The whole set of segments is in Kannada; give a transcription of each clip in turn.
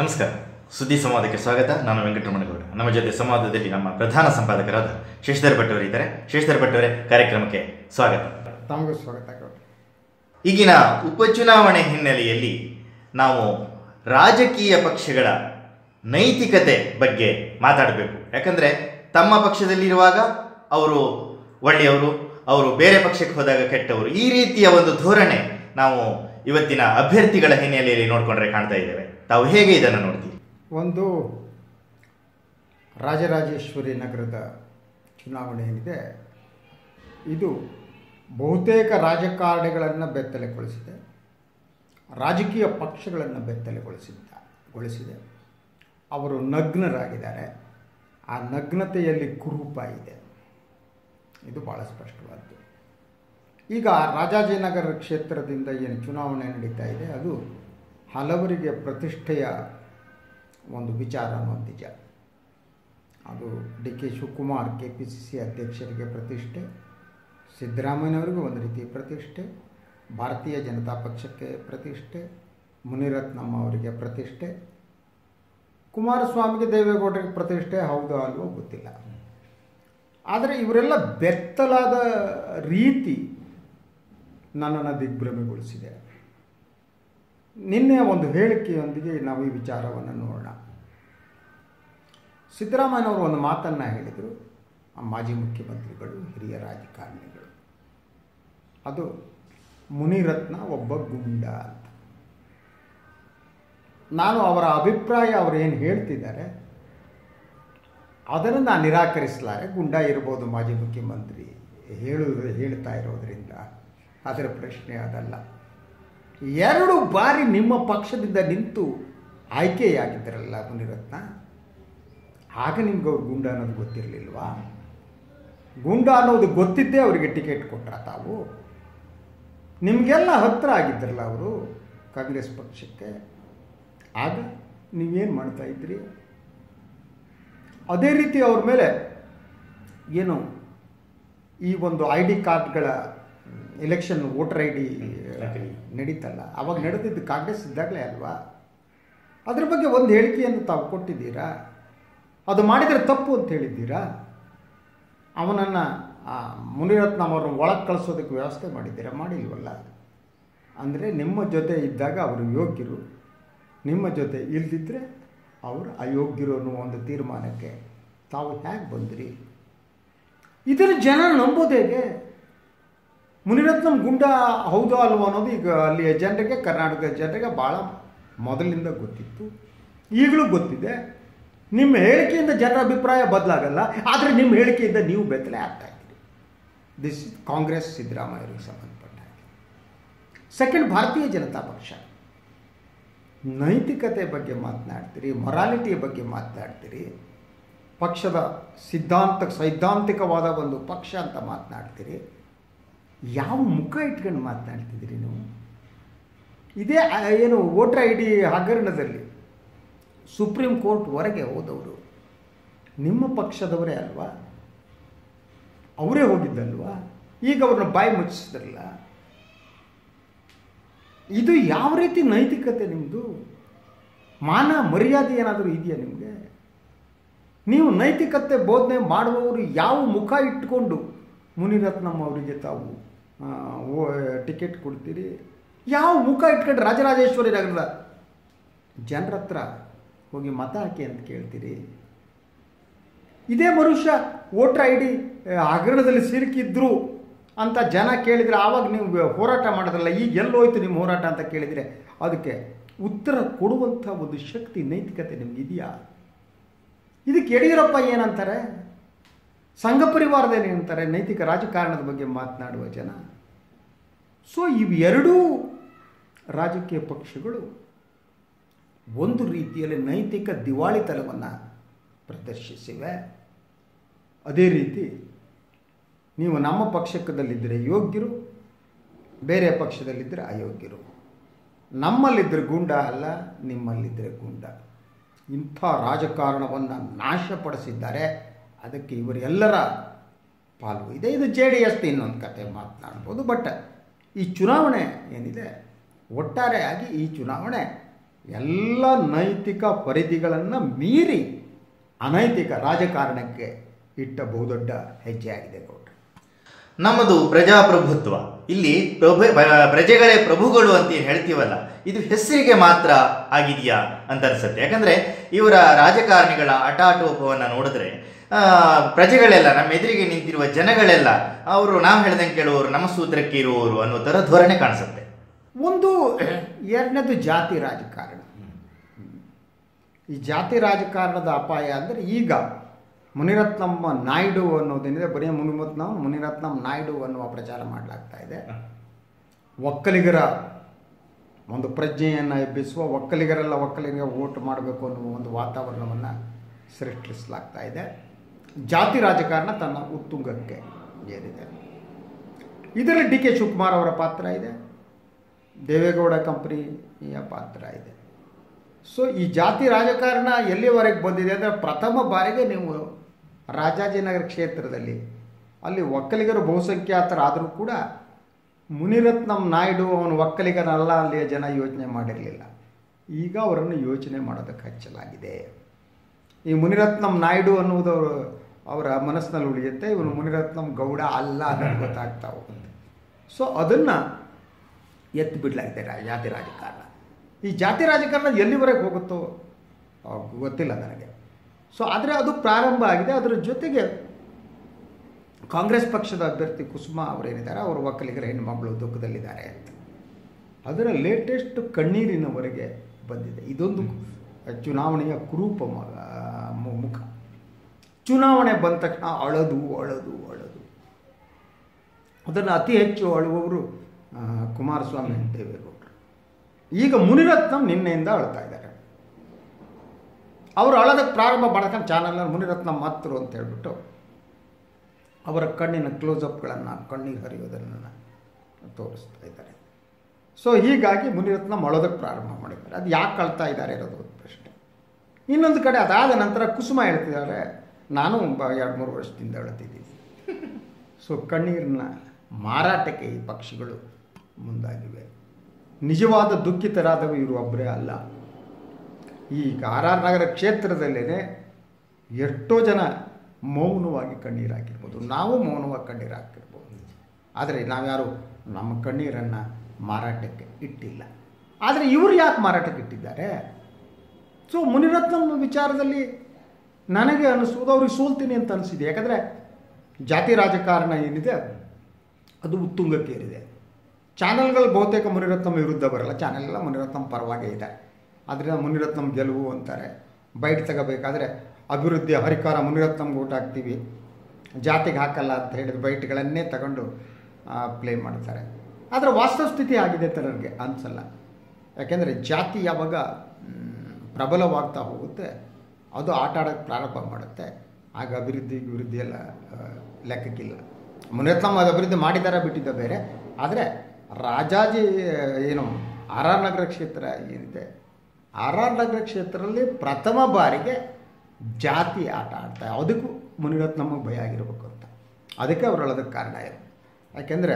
ನಮಸ್ಕಾರ ಸುದ್ದಿ ಸಂವಾದಕ್ಕೆ ಸ್ವಾಗತ ನಾನು ವೆಂಕಟರಮಣಗೌಡ ನಮ್ಮ ಜೊತೆ ಸಂವಾದದಲ್ಲಿ ನಮ್ಮ ಪ್ರಧಾನ ಸಂಪಾದಕರಾದ ಶಶಿಧರ್ ಭಟ್ ಅವರು ಇದ್ದಾರೆ ಶಶಿಧರ್ ಭಟ್ ಅವರೇ ಕಾರ್ಯಕ್ರಮಕ್ಕೆ ಸ್ವಾಗತ ತಮಗೂ ಸ್ವಾಗತ ಗೌಡ್ರೆ ಈಗಿನ ಉಪಚುನಾವಣೆ ಹಿನ್ನೆಲೆಯಲ್ಲಿ ನಾವು ರಾಜಕೀಯ ಪಕ್ಷಗಳ ನೈತಿಕತೆ ಬಗ್ಗೆ ಮಾತಾಡಬೇಕು ಯಾಕಂದರೆ ತಮ್ಮ ಪಕ್ಷದಲ್ಲಿರುವಾಗ ಅವರು ಒಳ್ಳೆಯವರು ಅವರು ಬೇರೆ ಪಕ್ಷಕ್ಕೆ ಹೋದಾಗ ಕೆಟ್ಟವರು ಈ ರೀತಿಯ ಒಂದು ಧೋರಣೆ ನಾವು ಇವತ್ತಿನ ಅಭ್ಯರ್ಥಿಗಳ ಹಿನ್ನೆಲೆಯಲ್ಲಿ ನೋಡಿಕೊಂಡ್ರೆ ಕಾಣ್ತಾ ಇದ್ದೇವೆ ತಾವು ಹೇಗೆ ಇದನ್ನು ನೋಡ್ತೀವಿ ಒಂದು ರಾಜರಾಜೇಶ್ವರಿ ನಗರದ ಚುನಾವಣೆ ಏನಿದೆ ಇದು ಬಹುತೇಕ ರಾಜಕಾರಣಿಗಳನ್ನು ಬೆತ್ತಲೆಗೊಳಿಸಿದೆ ರಾಜಕೀಯ ಪಕ್ಷಗಳನ್ನು ಬೆತ್ತಲೆಗೊಳಿಸಿದ್ದ ಗೊಳಿಸಿದೆ ಅವರು ನಗ್ನರಾಗಿದ್ದಾರೆ ಆ ನಗ್ನತೆಯಲ್ಲಿ ಕುರೂಪ ಇದೆ ಇದು ಭಾಳ ಸ್ಪಷ್ಟವಾದ್ದು ಈಗ ರಾಜಾಜಿನಗರ ಕ್ಷೇತ್ರದಿಂದ ಏನು ಚುನಾವಣೆ ನಡೀತಾ ಇದೆ ಅದು ಹಲವರಿಗೆ ಪ್ರತಿಷ್ಠೆಯ ಒಂದು ವಿಚಾರ ಅನ್ನೋದು ನಿಜ ಅದು D K Shivakumar K P C C ಅಧ್ಯಕ್ಷರಿಗೆ ಪ್ರತಿಷ್ಠೆ ಸಿದ್ದರಾಮಯ್ಯನವರಿಗೂ ಒಂದು ರೀತಿ ಪ್ರತಿಷ್ಠೆ ಭಾರತೀಯ ಜನತಾ ಪಕ್ಷಕ್ಕೆ ಪ್ರತಿಷ್ಠೆ ಮುನಿರತ್ನಮ್ಮ ಅವರಿಗೆ ಪ್ರತಿಷ್ಠೆ ಕುಮಾರಸ್ವಾಮಿಗೆ ದೇವೇಗೌಡರಿಗೆ ಪ್ರತಿಷ್ಠೆ ಹೌದೋ ಅಲ್ವೋ ಗೊತ್ತಿಲ್ಲ ಆದರೆ ಇವರೆಲ್ಲ ಬೆತ್ತಲಾದ ರೀತಿ ನನ್ನನ್ನು ದಿಗ್ಭ್ರಮೆಗೊಳಿಸಿದೆ ನಿನ್ನೆ ಒಂದು ಹೇಳಿಕೆಯೊಂದಿಗೆ ನಾವು ಈ ವಿಚಾರವನ್ನು ನೋಡೋಣ ಸಿದ್ದರಾಮಯ್ಯನವರು ಒಂದು ಮಾತನ್ನು ಹೇಳಿದರು ಆ ಮಾಜಿ ಮುಖ್ಯಮಂತ್ರಿಗಳು ಹಿರಿಯ ರಾಜಕಾರಣಿಗಳು ಅದು ಮುನಿರತ್ನ ಒಬ್ಬ ಗುಂಡ ಅಂತ ನಾನು ಅವರ ಅಭಿಪ್ರಾಯ ಅವರು ಏನು ಹೇಳ್ತಿದ್ದಾರೆ ಅದನ್ನು ನಾನು ನಿರಾಕರಿಸಲಾರೆ ಗುಂಡ ಇರ್ಬೋದು ಮಾಜಿ ಮುಖ್ಯಮಂತ್ರಿ ಹೇಳುವುದು ಹೇಳ್ತಾ ಇರೋದರಿಂದ ಅದರ ಪ್ರಶ್ನೆ ಅದಲ್ಲ ಎರಡು ಬಾರಿ ನಿಮ್ಮ ಪಕ್ಷದಿಂದ ನಿಂತು ಆಯ್ಕೆಯಾಗಿದ್ದರಲ್ಲ ಮುನಿರತ್ನ ಆಗ ನಿಮ್ಗೆ ಅವ್ರು ಗುಂಡ ಅನ್ನೋದು ಗೊತ್ತಿರಲಿಲ್ವಾ ಗುಂಡ ಅನ್ನೋದು ಗೊತ್ತಿದ್ದೇ ಅವರಿಗೆ ಟಿಕೆಟ್ ಕೊಟ್ರ ತಾವು ನಿಮಗೆಲ್ಲ ಹತ್ತಿರ ಆಗಿದ್ರಲ್ಲ ಅವರು ಕಾಂಗ್ರೆಸ್ ಪಕ್ಷಕ್ಕೆ ಆಗ ನೀವೇನು ಮಾಡ್ತಾ ಇದ್ರಿ ಅದೇ ರೀತಿ ಅವ್ರ ಮೇಲೆ ಏನು ಈ ಒಂದು ಐ ಡಿ ಕಾರ್ಡ್ಗಳ ಎಲೆಕ್ಷನ್ ವೋಟರ್ ಐ ಡಿ ನಡೀತಲ್ಲ ಅವಾಗ ನಡೆದಿದ್ದು ಕಾಂಗ್ರೆಸ್ ಇದ್ದಾಗಲೇ ಅಲ್ವಾ ಅದ್ರ ಬಗ್ಗೆ ಒಂದು ಹೇಳಿಕೆಯನ್ನು ತಾವು ಕೊಟ್ಟಿದ್ದೀರಾ ಅದು ಮಾಡಿದರೆ ತಪ್ಪು ಅಂತ ಹೇಳಿದ್ದೀರಾ ಅವನನ್ನು ಮುನಿರತ್ನ ಅವರನ್ನು ಒಳಗೆ ಕಳಿಸೋದಕ್ಕೆ ವ್ಯವಸ್ಥೆ ಮಾಡಿದ್ದೀರಾ ಮಾಡಿಲ್ವಲ್ಲ ಅಂದರೆ ನಿಮ್ಮ ಜೊತೆ ಇದ್ದಾಗ ಅವರು ಯೋಗ್ಯರು ನಿಮ್ಮ ಜೊತೆ ಇಲ್ದಿದ್ದರೆ ಅವರು ಅಯೋಗ್ಯರು ಅನ್ನೋ ಒಂದು ತೀರ್ಮಾನಕ್ಕೆ ತಾವು ಹೇಗೆ ಬಂದ್ರಿ ಇದನ್ನು ಜನ ನಂಬೋದು ಹೇಗೆ ಮುನಿರತ್ನಂ ಗುಂಡ ಹೌದೋ ಅಲ್ವೋ ಅನ್ನೋದು ಈಗ ಅಲ್ಲಿಯ ಜನರಿಗೆ ಕರ್ನಾಟಕದ ಜನರಿಗೆ ಭಾಳ ಮೊದಲಿಂದ ಗೊತ್ತಿತ್ತು ಈಗಲೂ ಗೊತ್ತಿದೆ ನಿಮ್ಮ ಹೇಳಿಕೆಯಿಂದ ಜನರ ಅಭಿಪ್ರಾಯ ಬದಲಾಗಲ್ಲ ಆದರೆ ನಿಮ್ಮ ಹೇಳಿಕೆಯಿಂದ ನೀವು ಬೆತ್ತಲೆ ಆಗ್ತಾ ಇದ್ದೀರಿ ದಿಸ್ ಕಾಂಗ್ರೆಸ್ ಸಿದ್ದರಾಮಯ್ಯರಿಗೆ ಸಂಬಂಧಪಟ್ಟ ಹಾಗೆ ಸೆಕೆಂಡ್ ಭಾರತೀಯ ಜನತಾ ಪಕ್ಷ ನೈತಿಕತೆ ಬಗ್ಗೆ ಮಾತನಾಡ್ತೀರಿ ಮೊರಾಲಿಟಿಯ ಬಗ್ಗೆ ಮಾತನಾಡ್ತೀರಿ ಪಕ್ಷದ ಸಿದ್ಧಾಂತ ಸೈದ್ಧಾಂತಿಕವಾದ ಒಂದು ಪಕ್ಷ ಅಂತ ಮಾತನಾಡ್ತೀರಿ ಯಾವ ಮುಖ ಇಟ್ಕೊಂಡು ಮಾತನಾಡ್ತಿದ್ದೀರಿ ನೀವು ಇದೇ ಆ, ಏನು ವೋಟರ್ ಐ ಡಿ ಹಗರಣದಲ್ಲಿ ಸುಪ್ರೀಂ ಕೋರ್ಟ್ವರೆಗೆ ಹೋದವರು ನಿಮ್ಮ ಪಕ್ಷದವರೇ ಅಲ್ವಾ ಅವರೇ ಹೋಗಿದ್ದಲ್ವಾ ಈಗ ಅವ್ರನ್ನ ಬಾಯಿ ಮುಚ್ಚಿಸಿದ್ರಲ್ಲ ಇದು ಯಾವ ರೀತಿ ನೈತಿಕತೆ ನಿಮ್ಮದು ಮಾನ ಮರ್ಯಾದೆ ಏನಾದರೂ ಇದೆಯಾ ನಿಮಗೆ ನೀವು ನೈತಿಕತೆ ಬೋಧನೆ ಮಾಡುವವರು ಯಾವ ಮುಖ ಇಟ್ಕೊಂಡು ಮುನಿರತ್ನಮ್ಮ ಅವರಿಗೆ ತಾವು ಆ, ಓ ಟಿಕೆಟ್ ಕೊಡ್ತೀರಿ ಯಾವ ಮುಖ ಇಟ್ಕೊಂಡು ರಾಜರಾಜೇಶ್ವರಿ ನಗರದ ಜನರ ಹತ್ರ ಹೋಗಿ ಮತ ಹಾಕಿ ಅಂತ ಕೇಳ್ತೀರಿ ಇದೇ ಮನುಷ್ಯ ವೋಟರ್ ಐ ಡಿ ಹಗರಣದಲ್ಲಿ ಸಿಲುಕಿದ್ರು ಅಂತ ಜನ ಕೇಳಿದರೆ ಆವಾಗ ನೀವು ಹೋರಾಟ ಮಾಡೋದ್ರಲ್ಲ ಈಗ ಎಲ್ಲೋಯ್ತು ನಿಮ್ಮ ಹೋರಾಟ ಅಂತ ಕೇಳಿದರೆ ಅದಕ್ಕೆ ಉತ್ತರ ಕೊಡುವಂಥ ಒಂದು ಶಕ್ತಿ ನೈತಿಕತೆ ನಿಮಗಿದೆಯಾ ಇದಕ್ಕೆ ಯಡಿಯೂರಪ್ಪ ಏನಂತಾರೆ ಸಂಘ ಪರಿವಾರದಲ್ಲಿ ಏನಂತಾರೆ ನೈತಿಕ ರಾಜಕಾರಣದ ಬಗ್ಗೆ ಮಾತನಾಡುವ ಜನ ಸೊ ಇವೆರಡೂ ರಾಜಕೀಯ ಪಕ್ಷಗಳು ಒಂದು ರೀತಿಯಲ್ಲಿ ನೈತಿಕ ದಿವಾಳಿತನವನ್ನು ಪ್ರದರ್ಶಿಸಿವೆ ಅದೇ ರೀತಿ ನೀವು ನಮ್ಮ ಪಕ್ಷದಲ್ಲಿದ್ದರೆ ಯೋಗ್ಯರು ಬೇರೆ ಪಕ್ಷದಲ್ಲಿದ್ದರೆ ಅಯೋಗ್ಯರು ನಮ್ಮಲ್ಲಿದ್ದರೆ ಗುಂಡ ಅಲ್ಲ ನಿಮ್ಮಲ್ಲಿದ್ದರೆ ಗುಂಡ ಇಂಥ ರಾಜಕಾರಣವನ್ನು ನಾಶಪಡಿಸಿದ್ದಾರೆ ಅದಕ್ಕೆ ಇವರೆಲ್ಲರ ಪಾಲು ಇದೆ ಇದು ಜೆ ಡಿ ಎಸ್ ಇನ್ನೊಂದು ಕತೆ ಮಾತನಾಡ್ಬೋದು ಬಟ್ ಈ ಚುನಾವಣೆ ಏನಿದೆ ಒಟ್ಟಾರೆಯಾಗಿ ಈ ಚುನಾವಣೆ ಎಲ್ಲ ನೈತಿಕ ಪರಿಧಿಗಳನ್ನು ಮೀರಿ ಅನೈತಿಕ ರಾಜಕಾರಣಕ್ಕೆ ಇಟ್ಟ ಬಹುದೊಡ್ಡ ಹೆಜ್ಜೆ ಆಗಿದೆ ಗೌಡ್ರೆ ನಮ್ಮದು ಪ್ರಜಾಪ್ರಭುತ್ವ ಇಲ್ಲಿ ಪ್ರಭು ಬ- ಪ್ರಜೆಗಳೇ ಪ್ರಭುಗಳು ಅಂತ ಏನ್ ಹೇಳ್ತೀವಲ್ಲ ಇದು ಹೆಸರಿಗೆ ಮಾತ್ರ ಆಗಿದೆಯಾ ಅಂತ ಅನ್ಸುತ್ತೆ ಯಾಕಂದ್ರೆ ಇವರ ರಾಜಕಾರಣಿಗಳ ಆಟಾಟೋಪವನ್ನು ನೋಡಿದ್ರೆ ಆ, ಪ್ರಜೆಗಳೆಲ್ಲ ನಮ್ಮ ಎದುರಿಗೆ ನಿಂತಿರುವ ಜನಗಳೆಲ್ಲ ಅವರು ನಾವು ಹೇಳ್ದಂಗೆ ಕೇಳುವವರು ನಮ್ಮ ಸೂತ್ರಕ್ಕೆ ಇರುವವರು ಅನ್ನೋ ಥರ ಧೋರಣೆ ಕಾಣಿಸುತ್ತೆ ಒಂದು ಎರಡನೇದು ಜಾತಿ ರಾಜಕಾರಣ ಈ ಜಾತಿ ರಾಜಕಾರಣದ ಅಪಾಯ ಅಂದರೆ ಈಗ ಮುನಿರತ್ನಂ ನಾಯ್ಡು ಅನ್ನೋದೇನಿದೆ ಬರೀ ಮುನಿರತ್ನಂ ಮುನಿರತ್ನಂ ನಾಯ್ಡು ಅನ್ನುವ ಪ್ರಚಾರ ಮಾಡಲಾಗ್ತಾ ಇದೆ ಒಕ್ಕಲಿಗರ ಒಂದು ಪ್ರಜ್ಞೆಯನ್ನು ಎಬ್ಬಿಸುವ ಒಕ್ಕಲಿಗರೆಲ್ಲ ಒಕ್ಕಲಿಗರಿಗೆ ವೋಟ್ ಮಾಡಬೇಕು ಅನ್ನುವ ಒಂದು ವಾತಾವರಣವನ್ನು ಸೃಷ್ಟಿಸಲಾಗ್ತಾ ಇದೆ ಜಾತಿ ರಾಜಕಾರಣ ತನ್ನ ಉತ್ತುಂಗಕ್ಕೆ ಏರಿದೆ ಇದರಲ್ಲಿ ಡಿ ಕೆ ಶಿವಕುಮಾರ್ ಅವರ ಪಾತ್ರ ಇದೆ ದೇವೇಗೌಡ ಕಂಪನಿಯ ಪಾತ್ರ ಇದೆ ಸೊ ಈ ಜಾತಿ ರಾಜಕಾರಣ ಎಲ್ಲಿವರೆಗೆ ಬಂದಿದೆ ಅಂದರೆ ಪ್ರಥಮ ಬಾರಿಗೆ ನೀವು ರಾಜಾಜಿನಗರ ಕ್ಷೇತ್ರದಲ್ಲಿ ಅಲ್ಲಿ ಒಕ್ಕಲಿಗರು ಬಹುಸಂಖ್ಯಾತರಾದರೂ ಕೂಡ ಮುನಿರತ್ನಂ ನಾಯ್ಡು ಅವನು ಒಕ್ಕಲಿಗನಲ್ಲ ಅಲ್ಲಿಯ ಜನ ಯೋಚನೆ ಮಾಡಿರಲಿಲ್ಲ ಈಗ ಅವರನ್ನು ಯೋಚನೆ ಮಾಡೋದಕ್ಕೆ ಹಚ್ಚಲಾಗಿದೆ ಈ ಮುನಿರತ್ನಂ ನಾಯ್ಡು ಅನ್ನುವುದು ಅವರ ಮನಸ್ಸಿನಲ್ಲಿ ಉಳಿಯುತ್ತೆ ಇವನು ಮುನಿರತ್ನಂ ಗೌಡ ಅಲ್ಲ ಅನ್ನೋದು ಗೊತ್ತಾಗ್ತಾ ಹೋಗುತ್ತೆ ಸೊ ಅದನ್ನು ಎತ್ತು ಬಿಡಲಾಗಿದೆ ರಾ- ಜಾತಿ ರಾಜಕಾರಣ ಈ ಜಾತಿ ರಾಜಕಾರಣ ಎಲ್ಲಿವರೆಗೆ ಹೋಗುತ್ತೋ ಆ, ಗೊತ್ತಿಲ್ಲ ನನಗೆ ಸೊ ಆದರೆ ಅದು ಪ್ರಾರಂಭ ಆಗಿದೆ ಅದರ ಜೊತೆಗೆ ಕಾಂಗ್ರೆಸ್ ಪಕ್ಷದ ಅಭ್ಯರ್ಥಿ ಕುಸುಮಾ ಅವರೇನಿದ್ದಾರೆ ಅವರು ಒಕ್ಕಲಿಗರ ಹೆಣ್ಣುಮಗಳು ದುಃಖದಲ್ಲಿದ್ದಾರೆ ಅಂತ ಅದರ ಲೇಟೆಸ್ಟ್ ಕಣ್ಣೀರಿನವರೆಗೆ ಬಂದಿದೆ ಇದೊಂದು ಚುನಾವಣೆಯ ಕುರೂಪ ಮ- ಮು- ಮುಖ ಚುನಾವಣೆ ಬಂದ ತಕ್ಷಣ ಅಳದು ಅಳದು ಅಳದು ಅದನ್ನು ಅತಿ ಹೆಚ್ಚು ಅಳುವವರು ಆ, ಕುಮಾರಸ್ವಾಮಿ ದೇವೇಗೌಡರು ಈಗ ಮುನಿರತ್ನಂ ನಿನ್ನೆಯಿಂದ ಅಳ್ತಾ ಇದ್ದಾರೆ ಅವರು ಅಳೋದಕ್ಕೆ ಪ್ರಾರಂಭ ಮಾಡ್ಕೊಂಡು ಚಾನಲ್ನಲ್ಲಿ ಮುನಿರತ್ನಂ ಮಾತೃ ಅಂತ ಹೇಳ್ಬಿಟ್ಟು ಅವರ ಕಣ್ಣಿನ ಕ್ಲೋಸಪ್ಗಳನ್ನು ಕಣ್ಣೀರು ಹರಿಯೋದನ್ನು ತೋರಿಸ್ತಾ ಇದ್ದಾರೆ ಸೊ ಹೀಗಾಗಿ ಮುನಿರತ್ನಂ ಅಳೋದಕ್ಕೆ ಪ್ರಾರಂಭ ಮಾಡಿದ್ದಾರೆ ಅದು ಯಾಕೆ ಅಳ್ತಾ ಇದ್ದಾರೆ ಇರೋದು ಒಂದು ಪ್ರಶ್ನೆ ಇನ್ನೊಂದು ಕಡೆ ಅದಾದ ನಂತರ ಕುಸುಮ ಹೇಳ್ತಿದ್ದಾರೆ ನಾನು ಬ- ಎರಡು ಮೂರು ವರ್ಷದಿಂದ ಅಳ್ತಿದ್ದೀನಿ ಸೊ ಕಣ್ಣೀರನ್ನ ಮಾರಾಟಕ್ಕೆ ಈ ಪಕ್ಷಿಗಳು ಮುಂದಾಗಿವೆ ನಿಜವಾದ ದುಃಖಿತರಾದವು ಇವರು ಒಬ್ಬರೇ ಅಲ್ಲ ಈ ಆರ್ ಆರ್ ನಗರ ಕ್ಷೇತ್ರದಲ್ಲೇ ಎಷ್ಟೋ ಜನ ಮೌನವಾಗಿ ಕಣ್ಣೀರು ಹಾಕಿರ್ಬೋದು ನಾವು ಮೌನವಾಗಿ ಕಣ್ಣೀರು ಹಾಕಿರ್ಬೋದು ಆದರೆ ನಾವ್ಯಾರು ನಮ್ಮ ಕಣ್ಣೀರನ್ನು ಮಾರಾಟಕ್ಕೆ ಇಟ್ಟಿಲ್ಲ ಆದರೆ ಇವರು ಯಾಕೆ ಮಾರಾಟಕ್ಕೆ ಇಟ್ಟಿದ್ದಾರೆ ಸೊ ಮುನಿರತ್ನಂ ವಿಚಾರದಲ್ಲಿ ನನಗೆ ಅನಿಸುವುದು ಅವ್ರಿಗೆ ಸೋಲ್ತೀನಿ ಅಂತ ಅನಿಸಿದೆ ಯಾಕಂದರೆ ಜಾತಿ ರಾಜಕಾರಣ ಏನಿದೆ ಅದು ಉತ್ತುಂಗಕ್ಕೇರಿದೆ ಚಾನೆಲ್ಗಳು ಬಹುತೇಕ ಮುನಿರತ್ನಂ ವಿರುದ್ಧ ಬರಲ್ಲ ಚಾನೆಲ್ ಎಲ್ಲ ಮುನಿರತ್ನಂ ಪರವಾಗೇ ಇದೆ ಅದರಿಂದ ಮುನಿರತ್ನಂ ಗೆಲುವು ಅಂತಾರೆ ಬೈಟ್ ತಗೋಬೇಕಾದ್ರೆ ಅಭಿವೃದ್ಧಿ ಹರಿಕಾರ ಮುನಿರತ್ನಂಗೆ ಓಟ್ ಹಾಕ್ತೀವಿ ಜಾತಿಗೆ ಹಾಕಲ್ಲ ಅಂತ ಹೇಳಿದ ಬೈಟ್ಗಳನ್ನೇ ತಗೊಂಡು ಪ್ಲೇ ಮಾಡ್ತಾರೆ ಆದರೆ ವಾಸ್ತವ ಸ್ಥಿತಿ ಆಗಿದೆ ಅಂತ ನನಗೆ ಅನಿಸಲ್ಲ ಯಾಕೆಂದರೆ ಜಾತಿ ಯಾವಾಗ ಮ್, ಪ್ರಬಲವಾಗ್ತಾ ಹೋಗುತ್ತೆ ಅದು ಆಟ ಆಡೋಕ್ಕೆ ಪ್ರಾರಂಭ ಮಾಡುತ್ತೆ ಆಗ ಅಭಿವೃದ್ಧಿ ಅಭಿವೃದ್ಧಿ ಎಲ್ಲ ಆ, ಲೆಕ್ಕಕ್ಕಿಲ್ಲ ಮುನಿರತ್ನಂ ಅದು ಅಭಿವೃದ್ಧಿ ಮಾಡಿದ್ದಾರೆ ಬಿಟ್ಟಿದ್ದ ಬೇರೆ ಆದರೆ ರಾಜಾಜಿ ಏನು ಆರ್ ಆರ್ ನಗರ ಕ್ಷೇತ್ರ ಏನಿದೆ ಆರ್ ಆರ್ ನಗರ ಕ್ಷೇತ್ರದಲ್ಲಿ ಪ್ರಥಮ ಬಾರಿಗೆ ಜಾತಿ ಆಟ ಆಡ್ತಾ ಅದಕ್ಕೂ ಮುನಿರತ್ನಮ್ಮಗೆ ಭಯ ಆಗಿರ್ಬೇಕು ಅಂತ ಅದಕ್ಕೆ ಅವ್ರು ಹೇಳೋದಕ್ಕೆ ಕಾರಣ ಇದೆ ಯಾಕೆಂದರೆ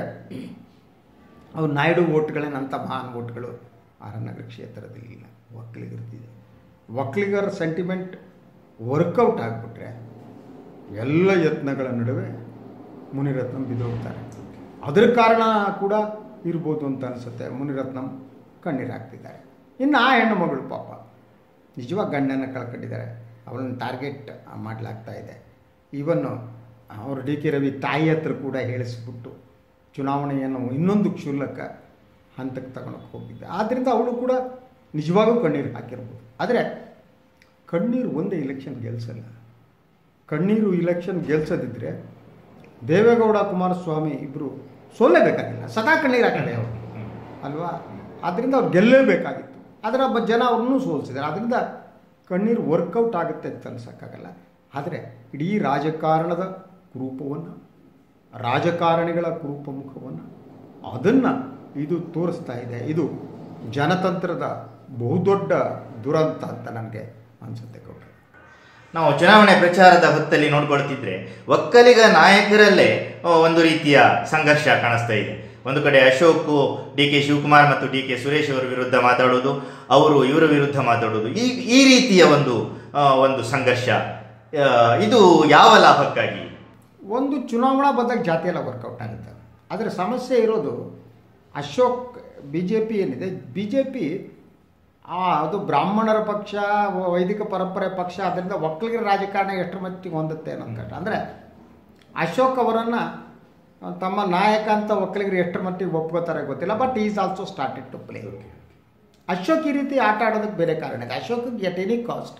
ಅವು ನಾಯ್ಡು ಓಟ್ಗಳೇನಂಥ ಮಹಾನ್ ಓಟ್ಗಳು ಆರ್ ಆರ್ ನಗರ ಕ್ಷೇತ್ರದಲ್ಲಿ ಇಲ್ಲ ಒಕ್ಕಲಿಗರದಿದೆ ಒಕ್ಕಲಿಗರ ಸೆಂಟಿಮೆಂಟ್ ವರ್ಕೌಟ್ ಆಗಿಬಿಟ್ರೆ ಎಲ್ಲ ಯತ್ನಗಳ ನಡುವೆ ಮುನಿರತ್ನಂ ಬಿದ್ದೋಗ್ತಾರೆ ಅದರ ಕಾರಣ ಕೂಡ ಇರ್ಬೋದು ಅಂತ ಅನಿಸುತ್ತೆ ಮುನಿರತ್ನಂ ಕಣ್ಣೀರು ಹಾಕ್ತಿದ್ದಾರೆ ಇನ್ನು ಆ ಹೆಣ್ಣು ಮಗಳು ಪಾಪ ನಿಜವಾಗಿ ಗಂಡನ ಕಳ್ಕೊಂಡಿದ್ದಾರೆ ಅವಳನ್ನು ಟಾರ್ಗೆಟ್ ಮಾಡಲಾಗ್ತಾ ಇದೆ ಈವನ್ನು ಅವರು ಡಿ ಕೆ ರವಿ ತಾಯಿ ಹತ್ರ ಕೂಡ ಹೇಳಿಸ್ಬಿಟ್ಟು ಚುನಾವಣೆಯನ್ನು ಇನ್ನೊಂದು ಕ್ಷುಲ್ಲಕ ಹಂತಕ್ಕೆ ತಗೊಳಕ್ಕೆ ಹೋಗಿದ್ದೆ ಆದ್ದರಿಂದ ಅವಳು ಕೂಡ ನಿಜವಾಗೂ ಕಣ್ಣೀರು ಹಾಕಿರ್ಬೋದು ಆದರೆ ಕಣ್ಣೀರು ಒಂದೇ ಇಲೆಕ್ಷನ್ ಗೆಲ್ಸಲ್ಲ ಕಣ್ಣೀರು ಇಲೆಕ್ಷನ್ ಗೆಲ್ಸದಿದ್ದರೆ ದೇವೇಗೌಡ ಕುಮಾರಸ್ವಾಮಿ ಇಬ್ಬರು ಸೋಲೇಬೇಕಾಗಿಲ್ಲ ಸದಾ ಕಣ್ಣೀರು ಹಾಕದೆ ಅವರು ಅಲ್ವಾ ಆದ್ದರಿಂದ ಅವ್ರು ಗೆಲ್ಲೇಬೇಕಾಗಿತ್ತು ಆದರೆ ಒಬ್ಬ ಜನ ಅವ್ರನ್ನೂ ಸೋಲಿಸಿದ್ದಾರೆ ಆದ್ದರಿಂದ ಕಣ್ಣೀರು ವರ್ಕೌಟ್ ಆಗುತ್ತೆ ಅಂತ ಅನ್ಸೋಕ್ಕಾಗಲ್ಲ ಆದರೆ ಇಡೀ ರಾಜಕಾರಣದ ಕುರೂಪವನ್ನು ರಾಜಕಾರಣಿಗಳ ಕುರೂಪ ಮುಖವನ್ನು ಅದನ್ನು ಇದು ತೋರಿಸ್ತಾ ಇದೆ ಇದು ಜನತಂತ್ರದ ಬಹುದೊಡ್ಡ ದುರಂತ ಅಂತ ನನಗೆ ಅನಿಸುತ್ತೆ ಗೌಡ್ರೆ ನಾವು ಚುನಾವಣೆ ಪ್ರಚಾರದ ಹೊತ್ತಲ್ಲಿ ನೋಡ್ಕೊಳ್ತಿದ್ರೆ ಒಕ್ಕಲಿಗ ನಾಯಕರಲ್ಲೇ ಆ, ಒಂದು ರೀತಿಯ ಸಂಘರ್ಷ ಕಾಣಿಸ್ತಾ ಇದೆ ಒಂದು ಕಡೆ ಅಶೋಕ್ ಡಿ ಕೆ ಶಿವಕುಮಾರ್ ಮತ್ತು ಡಿ ಕೆ ಸುರೇಶ್ ಅವರ ವಿರುದ್ಧ ಮಾತಾಡೋದು ಅವರು ಇವರ ವಿರುದ್ಧ ಮಾತಾಡೋದು ಈ ಈ ರೀತಿಯ ಒಂದು ಆ, ಒಂದು ಸಂಘರ್ಷ ಆ, ಇದು ಯಾವ ಲಾಭಕ್ಕಾಗಿ ಒಂದು ಚುನಾವಣಾ ಬದ್ಧಕ್ಕೆ ಜಾತಿ ಎಲ್ಲ ವರ್ಕೌಟ್ ಆಗುತ್ತೆ ಆದರೆ ಸಮಸ್ಯೆ ಇರೋದು ಅಶೋಕ್ ಬಿ ಜೆ ಪಿ ಏನಿದೆ ಬಿ ಜೆ ಪಿ ಅದು ಬ್ರಾಹ್ಮಣರ ಪಕ್ಷ ವ- ವೈದಿಕ ಪರಂಪರೆ ಪಕ್ಷ ಅದರಿಂದ ಒಕ್ಕಲಿಗರ ರಾಜಕಾರಣ ಎಷ್ಟರ ಮಟ್ಟಿಗೆ ಹೊಂದುತ್ತೆ ಅನ್ನೋದು ಕಷ್ಟ ಅಂದರೆ ಅಶೋಕ್ ಅವರನ್ನು ತಮ್ಮ ನಾಯಕ ಅಂತ ಒಕ್ಕಲಿಗರು ಎಷ್ಟರ ಮಟ್ಟಿಗೆ ಒಪ್ಕೋತಾರೆ ಗೊತ್ತಿಲ್ಲ but is also started to play Ashok ಈ ರೀತಿ ಆಟ ಆಡೋದಕ್ಕೆ ಬೇರೆ ಕಾರಣ ಇದೆ ಅಶೋಕ್ಗೆ ಎಟ್ ಎನಿ ಕಾಸ್ಟ್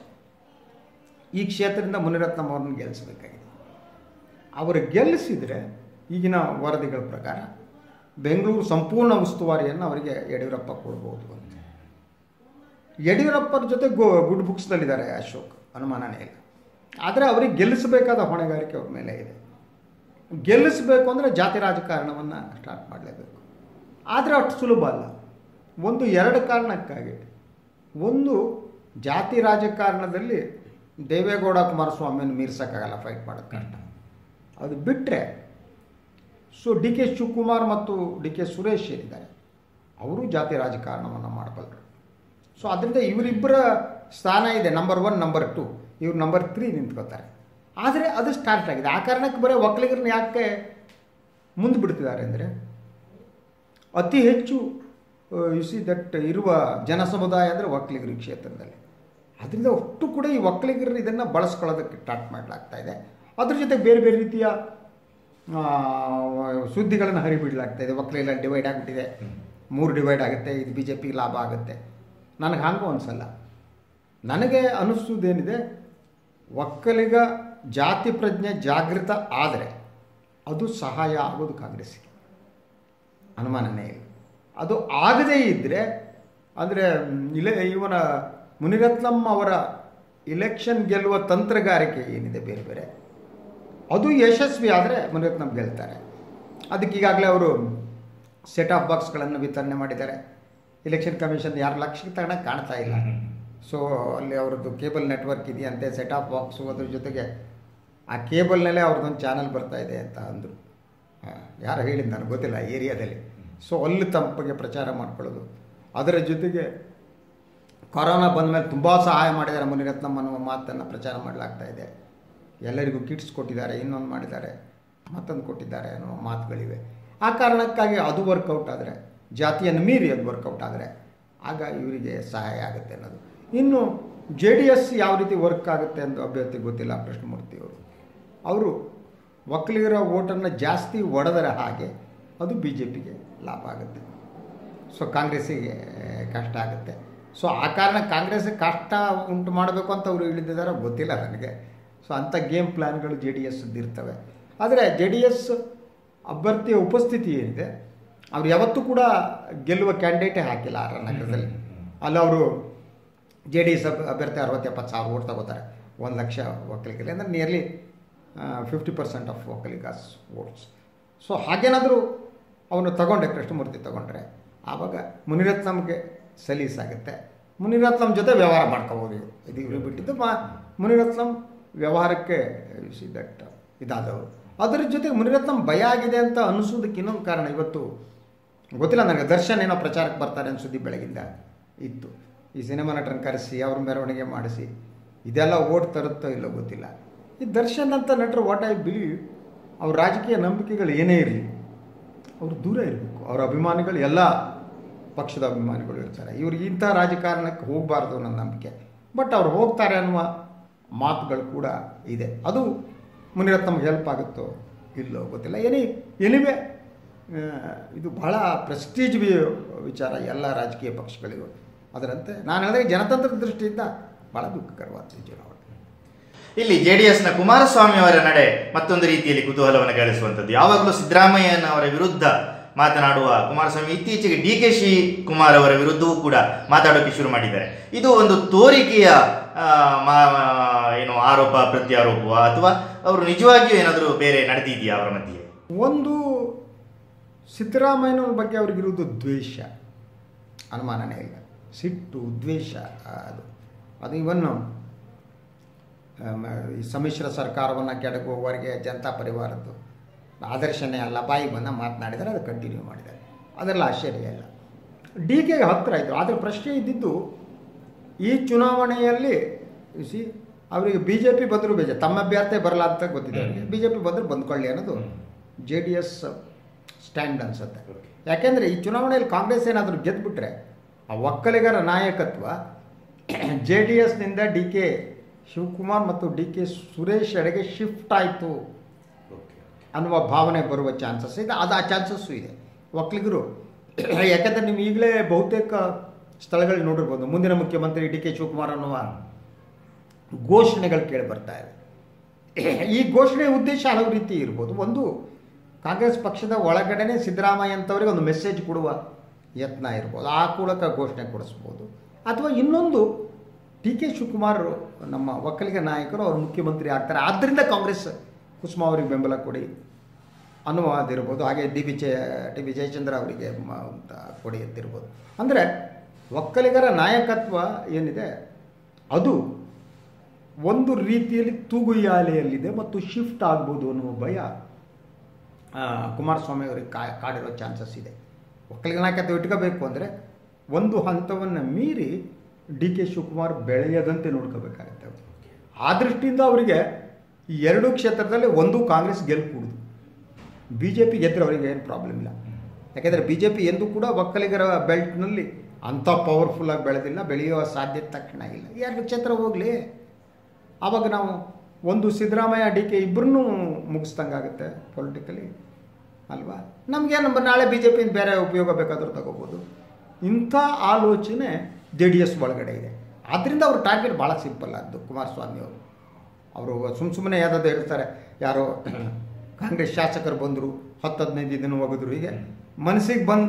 ಈ ಕ್ಷೇತ್ರದಿಂದ ಮುನಿರತ್ನಂ ಅವ್ರನ್ನ ಗೆಲ್ಲಿಸಬೇಕಾಗಿದೆ ಅವರು ಗೆಲ್ಲಿಸಿದರೆ ಈಗಿನ ವರದಿಗಳ ಪ್ರಕಾರ ಬೆಂಗಳೂರು ಸಂಪೂರ್ಣ ಉಸ್ತುವಾರಿಯನ್ನು ಅವರಿಗೆ ಯಡಿಯೂರಪ್ಪ ಕೊಡ್ಬೋದು ಅಂತ ಯಡಿಯೂರಪ್ಪರ ಜೊತೆ ಗೋ ಗುಡ್ ಬುಕ್ಸ್ನಲ್ಲಿದ್ದಾರೆ ಅಶೋಕ್ ಅನುಮಾನನೇ ಇಲ್ಲ ಆದರೆ ಅವರಿಗೆ ಗೆಲ್ಲಿಸಬೇಕಾದ ಹೊಣೆಗಾರಿಕೆ ಅವ್ರ ಮೇಲೆ ಇದೆ ಗೆಲ್ಲಿಸಬೇಕು ಅಂದರೆ ಜಾತಿ ರಾಜಕಾರಣವನ್ನು ಸ್ಟಾರ್ಟ್ ಮಾಡಲೇಬೇಕು ಆದರೆ ಅಷ್ಟು ಸುಲಭ ಅಲ್ಲ ಒಂದು ಎರಡು ಕಾರಣಕ್ಕಾಗಿ ಒಂದು ಜಾತಿ ರಾಜಕಾರಣದಲ್ಲಿ ದೇವೇಗೌಡ ಕುಮಾರಸ್ವಾಮಿಯನ್ನು ಮೀರ್ಸೋಕ್ಕಾಗಲ್ಲ ಫೈಟ್ ಮಾಡೋದು ಕಷ್ಟ ಅದು ಬಿಟ್ಟರೆ ಸೊ ಡಿ ಕೆ ಶಿವಕುಮಾರ್ ಮತ್ತು ಡಿ ಕೆ ಸುರೇಶ್ ಏನಿದ್ದಾರೆ ಅವರು ಜಾತಿ ರಾಜಕಾರಣವನ್ನು ಮಾಡಬಲ್ಲರು ಸೊ ಅದರಿಂದ ಇವರಿಬ್ಬರ ಸ್ಥಾನ ಇದೆ ನಂಬರ್ ಒನ್ ನಂಬರ್ ಟು ಇವ್ರು ನಂಬರ್ ತ್ರೀ ನಿಂತ್ಕೋತಾರೆ ಆದರೆ ಅದು ಸ್ಟಾರ್ಟ್ ಆಗಿದೆ ಆ ಕಾರಣಕ್ಕೆ ಬರೀ ಒಕ್ಕಲಿಗರನ್ನ ಯಾಕೆ ಮುಂದೆ ಬಿಡ್ತಿದ್ದಾರೆ ಅಂದರೆ ಅತಿ ಹೆಚ್ಚು ಯು ಸಿ ದಟ್ ಇರುವ ಜನ ಸಮುದಾಯ ಅಂದರೆ ಒಕ್ಕಲಿಗರ ಈ ಕ್ಷೇತ್ರದಲ್ಲಿ ಅದರಿಂದ ಒಟ್ಟು ಕೂಡ ಈ ಒಕ್ಕಲಿಗರು ಇದನ್ನು ಬಳಸ್ಕೊಳ್ಳೋದಕ್ಕೆ ಸ್ಟಾರ್ಟ್ ಮಾಡಲಾಗ್ತಾ ಇದೆ ಅದ್ರ ಜೊತೆ ಬೇರೆ ಬೇರೆ ರೀತಿಯ ಆ, ಸುದ್ದಿಗಳನ್ನು ಹರಿಬಿಡಲಾಗ್ತಾ ಇದೆ ಒಕ್ಕಲಿಗರ ಡಿವೈಡ್ ಆಗಿಬಿಟ್ಟಿದೆ ಮೂರು ಡಿವೈಡ್ ಆಗುತ್ತೆ ಇದು ಬಿ ಜೆ ಪಿಗೆ ಲಾಭ ಆಗುತ್ತೆ ನನಗೆ ಹಾಗೂ ಅನಿಸಲ್ಲ ನನಗೆ ಅನ್ನಿಸೋದೇನಿದೆ ಒಕ್ಕಲಿಗ ಜಾತಿ ಪ್ರಜ್ಞೆ ಜಾಗೃತ ಆದರೆ ಅದು ಸಹಾಯ ಆಗೋದು ಕಾಂಗ್ರೆಸ್ಸಿಗೆ ಅನುಮಾನನೇ ಇಲ್ಲ ಅದು ಆಗದೇ ಇದ್ದರೆ ಅಂದರೆ ಇಲೆ ಇವನ ಮುನಿರತ್ನಂ ಅವರ ಇಲೆಕ್ಷನ್ ಗೆಲ್ಲುವ ತಂತ್ರಗಾರಿಕೆ ಏನಿದೆ ಬೇರೆ ಬೇರೆ ಅದು ಯಶಸ್ವಿ ಆದರೆ ಮುನಿರತ್ನಂ ಗೆಲ್ತಾರೆ ಅದಕ್ಕೆ ಈಗಾಗಲೇ ಅವರು ಸೆಟ್ ಆಫ್ ಬಾಕ್ಸ್ಗಳನ್ನು ವಿತರಣೆ ಮಾಡಿದ್ದಾರೆ ಇಲೆಕ್ಷನ್ ಕಮಿಷನ್ ಯಾರು ಲಕ್ಷಕ್ಕೆ ತಗೊಳಕ್ಕೆ ಕಾಣ್ತಾ ಇಲ್ಲ ಸೊ ಅಲ್ಲಿ ಅವ್ರದ್ದು ಕೇಬಲ್ ನೆಟ್ವರ್ಕ್ ಇದೆಯಂತೆ ಸೆಟ್ ಆಫ್ ಬಾಕ್ಸು ಅದ್ರ ಜೊತೆಗೆ ಆ ಕೇಬಲ್ನಲ್ಲೇ ಅವ್ರದ್ದೊಂದು ಚಾನಲ್ ಬರ್ತಾ ಇದೆ ಅಂತ ಅಂದರು ಯಾರು ಹೇಳಿದ್ದು ನನಗೆ ಗೊತ್ತಿಲ್ಲ ಆ ಏರಿಯಾದಲ್ಲಿ ಸೊ ಅಲ್ಲಿ ತಂಪಗೆ ಪ್ರಚಾರ ಮಾಡ್ಕೊಳ್ಳೋದು ಅದರ ಜೊತೆಗೆ ಕೊರೋನಾ ಬಂದ ಮೇಲೆ ತುಂಬ ಸಹಾಯ ಮಾಡಿದ್ದಾರೆ ಮುನಿರತ್ನಂ ಅನ್ನುವ ಮಾತನ್ನು ಪ್ರಚಾರ ಮಾಡಲಾಗ್ತಾ ಇದೆ ಎಲ್ಲರಿಗೂ ಕಿಟ್ಸ್ ಕೊಟ್ಟಿದ್ದಾರೆ ಇನ್ನೊಂದು ಮಾಡಿದ್ದಾರೆ ಮತ್ತೊಂದು ಕೊಟ್ಟಿದ್ದಾರೆ ಅನ್ನುವ ಮಾತುಗಳಿವೆ ಆ ಕಾರಣಕ್ಕಾಗಿ ಅದು ವರ್ಕೌಟ್ ಆದರೆ ಜಾತಿಯನ್ನು ಮೀರಿ ಅದು ವರ್ಕೌಟ್ ಆದರೆ ಆಗ ಇವರಿಗೆ ಸಹಾಯ ಆಗುತ್ತೆ ಅನ್ನೋದು ಇನ್ನು ಜೆ ಡಿ ಎಸ್ ಯಾವ ರೀತಿ ವರ್ಕ್ ಆಗುತ್ತೆ ಅಂತ ಅಭ್ಯರ್ಥಿ ಗೊತ್ತಿಲ್ಲ ಕೃಷ್ಣಮೂರ್ತಿ ಅವರು ಅವರು ಒಕ್ಕಲಿಗರ ಓಟನ್ನು ಜಾಸ್ತಿ ಒಡೆದರೆ ಹಾಗೆ ಅದು ಬಿ ಜೆ ಪಿಗೆ ಲಾಭ ಆಗುತ್ತೆ ಸೊ ಕಾಂಗ್ರೆಸ್ಸಿಗೆ ಕಷ್ಟ ಆಗುತ್ತೆ ಸೊ ಆ ಕಾರಣ ಕಾಂಗ್ರೆಸ್ ಕಷ್ಟ ಉಂಟು ಮಾಡಬೇಕು ಅಂತ ಅವರು ಇಳಿದಿದ್ದಾರೆ ಗೊತ್ತಿಲ್ಲ ನನಗೆ ಸೊ ಅಂಥ ಗೇಮ್ ಪ್ಲ್ಯಾನ್ಗಳು ಜೆ ಡಿ ಎಸ್ ಇರ್ತವೆ ಆದರೆ ಜೆ ಡಿ ಎಸ್ ಅಭ್ಯರ್ಥಿಯ ಉಪಸ್ಥಿತಿ ಏನಿದೆ ಅವ್ರು ಯಾವತ್ತೂ ಕೂಡ ಗೆಲ್ಲುವ ಕ್ಯಾಂಡಿಡೇಟೇ ಹಾಕಿಲ್ಲ ಆರ್ ಆರ್ ನಗರದಲ್ಲಿ ಅಲ್ಲಿ ಅವರು ಜೆ ಡಿ ಎಸ್ ಅಭ್ಯರ್ಥಿ ಅರವತ್ತು ಎಪ್ಪತ್ತು ಸಾವಿರ ಓಟ್ ತಗೋತಾರೆ ಒಂದು ಲಕ್ಷ ಒಕ್ಕಲಿಗರಲ್ಲಿ ಅಂದರೆ nearly fifty percent of Vokkaligas votes so ಹಾಗೇನಾದರೂ ಅವನು ತಗೊಂಡೆ ಕೃಷ್ಣಮೂರ್ತಿ ತಗೊಂಡ್ರೆ ಆವಾಗ ಮುನಿರತ್ನಮ್ಗೆ ಸಲೀಸಾಗುತ್ತೆ ಮುನಿರತ್ನಂ ಜೊತೆ ವ್ಯವಹಾರ ಮಾಡ್ಕೋಬೋದು ಇವರು ಇದು ಇವರು ಬಿಟ್ಟಿದ್ದು ಮಾ ಮುನಿರತ್ನಂ ವ್ಯವಹಾರಕ್ಕೆ ಸಿ ದಟ್ ಇದಾದವರು ಅದರ ಜೊತೆಗೆ ಮುನಿರತ್ನಂ ಭಯ ಆಗಿದೆ ಅಂತ ಅನಿಸೋದಕ್ಕೆ ಇನ್ನೊಂದು ಕಾರಣ ಇವತ್ತು ಗೊತ್ತಿಲ್ಲ ನನಗೆ ದರ್ಶನ್ ಏನೋ ಪ್ರಚಾರಕ್ಕೆ ಬರ್ತಾರೆ ಅನ್ನೋ ಸುದ್ದಿ ಬೆಳಗಿಂದ ಇತ್ತು ಈ ಸಿನಿಮಾ ನಟರನ್ನು ಕರೆಸಿ ಅವ್ರ ಮೆರವಣಿಗೆ ಮಾಡಿಸಿ ಇದೆಲ್ಲ ಓಟ್ ತರುತ್ತೋ ಇಲ್ಲೋ ಗೊತ್ತಿಲ್ಲ ಈ ದರ್ಶನ್ ಅಂತ ನಟರು ವಾಟ್ ಐ ಬಿಲೀವ್ ಅವ್ರ ರಾಜಕೀಯ ನಂಬಿಕೆಗಳು ಏನೇ ಇರಲಿ ಅವರು ದೂರ ಇರಬೇಕು ಅವರ ಅಭಿಮಾನಿಗಳು ಎಲ್ಲ ಪಕ್ಷದ ಅಭಿಮಾನಿಗಳು ಇರ್ತಾರೆ ಇವ್ರು ಇಂಥ ರಾಜಕಾರಣಕ್ಕೆ ಹೋಗಬಾರ್ದು ನನ್ನ ನಂಬಿಕೆ ಬಟ್ ಅವ್ರು ಹೋಗ್ತಾರೆ ಅನ್ನುವ ಮಾತುಗಳು ಕೂಡ ಇದೆ ಅದು ಮುನಿರತ್ನಮ್ಗೆ ಹೆಲ್ಪ್ ಆಗುತ್ತೋ ಇಲ್ಲೋ ಗೊತ್ತಿಲ್ಲ ಎನಿ ಎನಿವೆ ಇದು ಬಹಳ ಪ್ರೆಸ್ಟೀಜ್ ವಿಚಾರ ಎಲ್ಲ ರಾಜಕೀಯ ಪಕ್ಷಗಳಿಗೂ ಅದರಂತೆ ನಾನು ಹೇಳಿದ್ರೆ ಜನತಂತ್ರದ ದೃಷ್ಟಿಯಿಂದ ಭಾಳ ದುಃಖಕರವಾದ ಚುನಾವಣೆ ಇಲ್ಲಿ ಜೆ ಡಿ ಎಸ್ನ ಕುಮಾರಸ್ವಾಮಿ ಅವರ ನಡೆ ಮತ್ತೊಂದು ರೀತಿಯಲ್ಲಿ ಕುತೂಹಲವನ್ನು ಗಳಿಸುವಂಥದ್ದು ಯಾವಾಗಲೂ ಸಿದ್ದರಾಮಯ್ಯನವರ ವಿರುದ್ಧ ಮಾತನಾಡುವ ಕುಮಾರಸ್ವಾಮಿ ಇತ್ತೀಚೆಗೆ ಡಿ ಕೆ ಶಿ ಕುಮಾರ್ ಅವರ ವಿರುದ್ಧವೂ ಕೂಡ ಮಾತಾಡೋಕೆ ಶುರು ಮಾಡಿದ್ದಾರೆ ಇದು ಒಂದು ತೋರಿಕೆಯ ಆ, ಮಾ- ಏನು ಆರೋಪ ಪ್ರತ್ಯಾರೋಪ ಅಥವಾ ಅವರು ನಿಜವಾಗಿಯೂ ಏನಾದರೂ ಬೇರೆ ನಡೆದಿದೆಯಾ ಅವರ ಮಧ್ಯೆ ಒಂದು ಸಿದ್ದರಾಮಯ್ಯನವ್ರ ಬಗ್ಗೆ ಅವ್ರಿಗಿರುವುದು ದ್ವೇಷ ಅನುಮಾನನೇ ಇಲ್ಲ ಸಿಟ್ಟು ದ್ವೇಷ ಅದು ಅದು ಇವನ್ನು ಈ ಸಮ್ಮಿಶ್ರ ಸರ್ಕಾರವನ್ನು ಕೆಡಗುವವರೆಗೆ ಜನತಾ ಪರಿವಾರದ್ದು ಆದರ್ಶನೇ ಅಲ್ಲ ಬಾಯಿಗೆ ಬಂದ ಮಾತನಾಡಿದರೆ ಅದು ಕಂಟಿನ್ಯೂ ಮಾಡಿದ್ದಾರೆ ಅದರಲ್ಲಿ ಆಶ್ಚರ್ಯ ಇಲ್ಲ ಡಿ ಕೆಗೆ ಹತ್ತಿರ ಇದ್ದರು ಆದರೆ ಪ್ರಶ್ನೆ ಇದ್ದಿದ್ದು ಈ ಚುನಾವಣೆಯಲ್ಲಿ ಸಿ ಅವರಿಗೆ ಬಿ ಜೆ ಪಿ ಬಂದರೂ ಬೇಜ ತಮ್ಮ ಅಭ್ಯರ್ಥಿ ಬರಲ್ಲ ಅಂತ ಗೊತ್ತಿದೆ ಅವರಿಗೆ ಬಿ ಜೆ ಪಿ ಬಂದರೂ ಬಂದ್ಕೊಳ್ಳಿ ಅನ್ನೋದು ಜೆ ಡಿ ಎಸ್ ಸ್ಟ್ಯಾಂಡ್ ಅನ್ಸುತ್ತೆ ಯಾಕೆಂದರೆ ಈ ಚುನಾವಣೆಯಲ್ಲಿ ಕಾಂಗ್ರೆಸ್ ಏನಾದರೂ ಗೆದ್ದುಬಿಟ್ರೆ ಆ ಒಕ್ಕಲಿಗರ ನಾಯಕತ್ವ ಜೆ ಡಿ ಎಸ್ನಿಂದ ಡಿ ಕೆ ಶಿವಕುಮಾರ್ ಮತ್ತು ಡಿ ಕೆ ಸುರೇಶ್ ಎಡೆಗೆ ಶಿಫ್ಟ್ ಆಯಿತು ಅನ್ನುವ ಭಾವನೆ ಬರುವ ಚಾನ್ಸಸ್ ಇದೆ ಅದು ಆ ಚಾನ್ಸಸ್ಸು ಇದೆ ಒಕ್ಕಲಿಗರು ಯಾಕಂದರೆ ನೀವು ಈಗಲೇ ಬಹುತೇಕ ಸ್ಥಳಗಳಲ್ಲಿ ನೋಡಿರ್ಬೋದು ಮುಂದಿನ ಮುಖ್ಯಮಂತ್ರಿ ಡಿ ಕೆ ಶಿವಕುಮಾರ್ ಅನ್ನುವ ಘೋಷಣೆಗಳು ಕೇಳಿ ಬರ್ತಾ ಇದೆ ಈ ಘೋಷಣೆ ಉದ್ದೇಶ ಹಲವು ರೀತಿ ಇರ್ಬೋದು ಒಂದು ಕಾಂಗ್ರೆಸ್ ಪಕ್ಷದ ಒಳಗಡೆನೆ ಸಿದ್ದರಾಮಯ್ಯ ಅಂತವರಿಗೆ ಒಂದು ಮೆಸೇಜ್ ಕೊಡುವ ಯತ್ನ ಇರ್ಬೋದು ಆ ಮೂಲಕ ಘೋಷಣೆ ಕೊಡಿಸ್ಬೋದು ಅಥವಾ ಇನ್ನೊಂದು ಡಿ ಕೆ ಶಿವಕುಮಾರ್ ನಮ್ಮ ಒಕ್ಕಲಿಗ ನಾಯಕರು ಅವರು ಮುಖ್ಯಮಂತ್ರಿ ಆಗ್ತಾರೆ ಆದ್ದರಿಂದ ಕಾಂಗ್ರೆಸ್ ಕುಸುಮಾ ಅವರಿಗೆ ಬೆಂಬಲ ಕೊಡಿ ಅನ್ನುವುದಿರ್ಬೋದು ಹಾಗೆ D B Jaya T B Jayachandra ಅವರಿಗೆ ಮ- ಅಂತ ಕೊಡಿ ಅಂತಿರ್ಬೋದು ಅಂದರೆ ಒಕ್ಕಲಿಗರ ನಾಯಕತ್ವ ಏನಿದೆ ಅದು ಒಂದು ರೀತಿಯಲ್ಲಿ ತೂಗುಯ್ಯಾಲೆಯಲ್ಲಿದೆ ಮತ್ತು ಶಿಫ್ಟ್ ಆಗ್ಬೋದು ಅನ್ನುವ ಭಯ ಆ, ಕುಮಾರಸ್ವಾಮಿ ಅವರಿಗೆ ಕಾ ಕಾಡಿರೋ ಚಾನ್ಸಸ್ ಇದೆ ಒಕ್ಕಲಿಗ ನಾಯಕತ್ವ ಇಟ್ಕೋಬೇಕು ಅಂದರೆ ಒಂದು ಹಂತವನ್ನು ಮೀರಿ ಡಿ ಕೆ ಶಿವಕುಮಾರ್ ಬೆಳೆಯದಂತೆ ನೋಡ್ಕೋಬೇಕಾಗತ್ತೆ ಅವರು ಆ ದೃಷ್ಟಿಯಿಂದ ಅವರಿಗೆ ಈ ಎರಡೂ ಕ್ಷೇತ್ರದಲ್ಲಿ ಒಂದು ಕಾಂಗ್ರೆಸ್ ಗೆಲ್ಕೂಡುದು ಬಿ ಜೆ ಪಿ ಗೆದ್ದರೆ ಅವರಿಗೆ ಏನು ಪ್ರಾಬ್ಲಮ್ ಇಲ್ಲ ಯಾಕೆಂದರೆ ಬಿ ಜೆ ಪಿ ಎಂದೂ ಕೂಡ ಒಕ್ಕಲಿಗರ ಬೆಲ್ಟ್ನಲ್ಲಿ ಅಂಥ ಪವರ್ಫುಲ್ಲಾಗಿ ಬೆಳೆದಿಲ್ಲ ಬೆಳೆಯುವ ಸಾಧ್ಯತೆ ತಕ್ಷಣ ಇಲ್ಲ ಎರಡು ಕ್ಷೇತ್ರ ಹೋಗಲಿ ಆವಾಗ ನಾವು ಒಂದು ಸಿದ್ದರಾಮಯ್ಯ ಡಿ ಕೆ ಇಬ್ಬರನ್ನೂ ಮುಗಿಸ್ದಂಗಾಗುತ್ತೆ ಪೊಲಿಟಿಕಲಿ ಅಲ್ವಾ ನಮಗೇನು ನಾಳೆ ಬಿ ಜೆ ಪಿಯಿಂದ ಬೇರೆ ಉಪಯೋಗ ಬೇಕಾದರೂ ತಗೋಬೋದು ಇಂಥ ಆಲೋಚನೆ ಜೆ ಡಿ ಎಸ್ ಒಳಗಡೆ ಇದೆ ಆದ್ದರಿಂದ ಅವ್ರ ಟಾರ್ಗೆಟ್ ಭಾಳ ಸಿಂಪಲ್ ಆದ್ದು ಕುಮಾರಸ್ವಾಮಿ ಅವರು ಅವರು ಸುಮ್ಮ ಸುಮ್ಮನೆ ಯಾವುದಾದ್ರು ಇರ್ತಾರೆ ಯಾರೋ ಕಾಂಗ್ರೆಸ್ ಶಾಸಕರು ಬಂದರು ಹತ್ತು ಹದಿನೈದು ದಿನ ಹೋಗಿದ್ರು ಹೀಗೆ ಮನಸ್ಸಿಗೆ ಬಂದ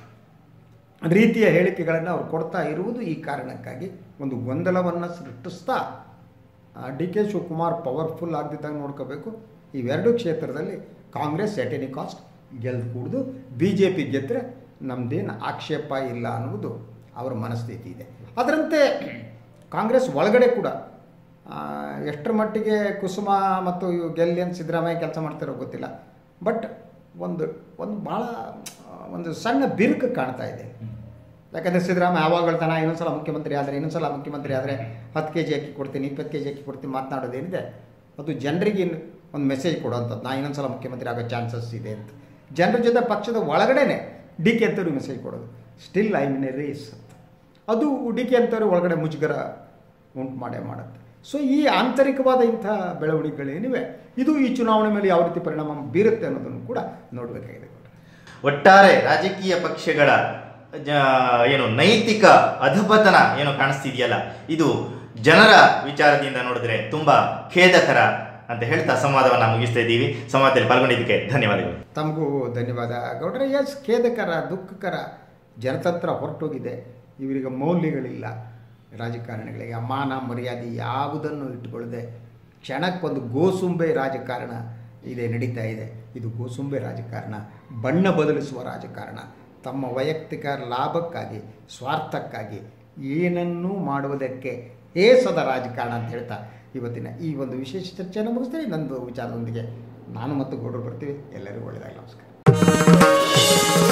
ರೀತಿಯ ಹೇಳಿಕೆಗಳನ್ನು ಅವ್ರು ಕೊಡ್ತಾ ಇರುವುದು ಈ ಕಾರಣಕ್ಕಾಗಿ ಒಂದು ಗೊಂದಲವನ್ನು ಸೃಷ್ಟಿಸ್ತಾ ಡಿ ಕೆ ಶಿವಕುಮಾರ್ ಪವರ್ಫುಲ್ ಆಗದಿದ್ದಾಗ ನೋಡ್ಕೋಬೇಕು ಇವೆರಡು ಕ್ಷೇತ್ರದಲ್ಲಿ ಕಾಂಗ್ರೆಸ್ ಎಟ್ ಎನಿ ಕಾಸ್ಟ್ ಗೆಲ್ದು ಕೂಡ್ದು ಬಿ ಜೆ ಪಿ ಗೆದ್ದರೆ ನಮ್ಮದೇನು ಆಕ್ಷೇಪ ಇಲ್ಲ ಅನ್ನುವುದು ಅವರ ಮನಸ್ಥಿತಿ ಇದೆ ಅದರಂತೆ ಕಾಂಗ್ರೆಸ್ ಒಳಗಡೆ ಕೂಡ ಆ, ಎಷ್ಟರ ಮಟ್ಟಿಗೆ ಕುಸುಮ ಮತ್ತು ಇವು ಗೆಲ್ಲಿ ಅಂತ ಸಿದ್ದರಾಮಯ್ಯ ಕೆಲಸ ಮಾಡ್ತಿರೋ ಗೊತ್ತಿಲ್ಲ ಬಟ್ ಒಂದು ಒಂದು ಭಾಳ ಆ, ಒಂದು ಸಣ್ಣ ಬಿರುಕು ಕಾಣ್ತಾ ಇದೆ ಯಾಕಂದರೆ ಸಿದ್ದರಾಮಯ್ಯ ಯಾವಾಗ ಹೇಳ್ತಾನೆ ಇನ್ನೊಂದ್ಸಲ ಮುಖ್ಯಮಂತ್ರಿ ಆದರೆ ಇನ್ನೊಂದ್ಸಲ ಮುಖ್ಯಮಂತ್ರಿ ಆದರೆ ಹತ್ತು ಕೆ ಜಿ ಅಕ್ಕಿ ಕೊಡ್ತೀನಿ ಇಪ್ಪತ್ತು ಕೆ ಜಿ ಅಕ್ಕಿ ಕೊಡ್ತೀನಿ ಮಾತನಾಡೋದೇನಿದೆ ಅದು ಜನರಿಗೆ ಇನ್ನು ಒಂದು ಮೆಸೇಜ್ ಕೊಡುವಂಥದ್ದು ನಾ ಇನ್ನೊಂದ್ಸಲ ಮುಖ್ಯಮಂತ್ರಿ ಆಗೋ ಚಾನ್ಸಸ್ ಇದೆ ಅಂತ ಜನರ ಜೊತೆ ಪಕ್ಷದ ಒಳಗಡೆನೆ ಡಿ ಕೆ ಅಂತವ್ರಿಗೆ ಮೆಸೇಜ್ ಕೊಡೋದು still I mean a race ಅಂತ ಅದು ಡಿ ಕೆ ಅಂತವ್ರು ಒಳಗಡೆ ಮುಜುಗರ ಉಂಟು ಮಾಡೇ ಮಾಡುತ್ತೆ ಸೊ ಈ ಆಂತರಿಕವಾದ ಇಂಥ ಬೆಳವಣಿಗೆಗಳೇನಿವೆ ಇದು ಈ ಚುನಾವಣೆ ಮೇಲೆ ಯಾವ ರೀತಿ ಪರಿಣಾಮ ಬೀರುತ್ತೆ ಅನ್ನೋದನ್ನು ಕೂಡ ನೋಡಬೇಕಾಗಿದೆ ಒಟ್ಟಾರೆ ರಾಜಕೀಯ ಪಕ್ಷಗಳ ಜ- ಏನು ನೈತಿಕ ಅಧಪತನ ಏನು ಕಾಣಿಸ್ತಿದೆಯಲ್ಲ ಇದು ಜನರ ವಿಚಾರದಿಂದ ನೋಡಿದ್ರೆ ತುಂಬಾ ಖೇದಕರ ಅಂತ ಹೇಳ್ತಾ ಸಂವಾದವನ್ನು ಮುಗಿಸ್ತಾ ಇದ್ದೀವಿ ಸಂವಾದದಲ್ಲಿ ಪಾಲ್ಗೊಂಡಿದ್ದಕ್ಕೆ ಧನ್ಯವಾದಗಳು ತಮಗೂ ಧನ್ಯವಾದ ಗೌಡ್ರೆ ಎಸ್ ಖೇದಕರ ದುಃಖಕರ ಜನತಂತ್ರ ಹೊರಟೋಗಿದೆ ಇವರಿಗೆ ಮೌಲ್ಯಗಳಿಲ್ಲ ರಾಜಕಾರಣಿಗಳಿಗೆ ಮಾನ ಮರ್ಯಾದೆ ಯಾವುದನ್ನು ಇಟ್ಟುಕೊಳ್ಳದೆ ಕ್ಷಣಕ್ಕೊಂದು ಗೋಸುಂಬೆ ರಾಜಕಾರಣ ಇದೆ ನಡೀತಾ ಇದೆ ಇದು ಗೋಸುಂಬೆ ರಾಜಕಾರಣ ಬಣ್ಣ ಬದಲಿಸುವ ರಾಜಕಾರಣ ತಮ್ಮ ವೈಯಕ್ತಿಕ ಲಾಭಕ್ಕಾಗಿ ಸ್ವಾರ್ಥಕ್ಕಾಗಿ ಏನನ್ನೂ ಮಾಡುವುದಕ್ಕೆ ಏಸದ ರಾಜಕಾರಣ ಅಂತ ಹೇಳ್ತಾ ಇವತ್ತಿನ ಈ ಒಂದು ವಿಶೇಷ ಚರ್ಚೆಯನ್ನು ಮುಗಿಸ್ತೀನಿ ನಂದು ವಿಚಾರದೊಂದಿಗೆ ನಾನು ಮತ್ತು ಗೌಡರು ಬರ್ತೀವಿ ಎಲ್ಲರಿಗೂ ಒಳ್ಳೆಯದಾಗಲಿ ನಮಸ್ಕಾರ